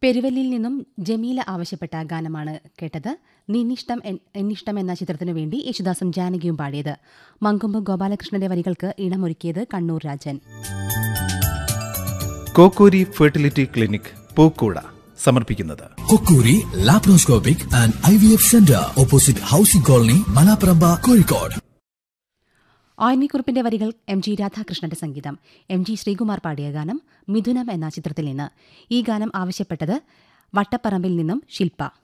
പെരുവല്ലിൽ നിന്നും ജമീല ആവശ്യപ്പെട്ട ഗാനമാണ് കേട്ടത് നിന്നിഷ്ടം എൻ- എന്നിഷ്ടം എന്ന ചിത്രത്തിനു വേണ്ടി യേശുദാസും ജാനകിയും പാടിയത് മങ്കൊമ്പ് ഗോപാലകൃഷ്ണന്റെ വരികൾക്ക് ഇണമൊരുക്കിയത് കണ്ണൂർ രാജൻ കോക്കൂരി ഫെർട്ടിലിറ്റി ക്ലിനിക് പൂക്കൂട സമർപ്പിക്കുന്നത് Kokkoori laparoscopic and I V F centre opposite housing colony Malaparamba Kozhikode ആയ്മിക്കുറിപ്പിന്റെ വരികൾ എം ജി രാധാകൃഷ്ണന്റെ സംഗീതം എം ജി ശ്രീകുമാർ പാടിയ ഗാനം മിഥുനം എന്ന ചിത്രത്തിൽ നിന്ന് ഈ ഗാനം ആവശ്യപ്പെട്ടത് വട്ടപ്പറമ്പിൽ നിന്നും ശില്പ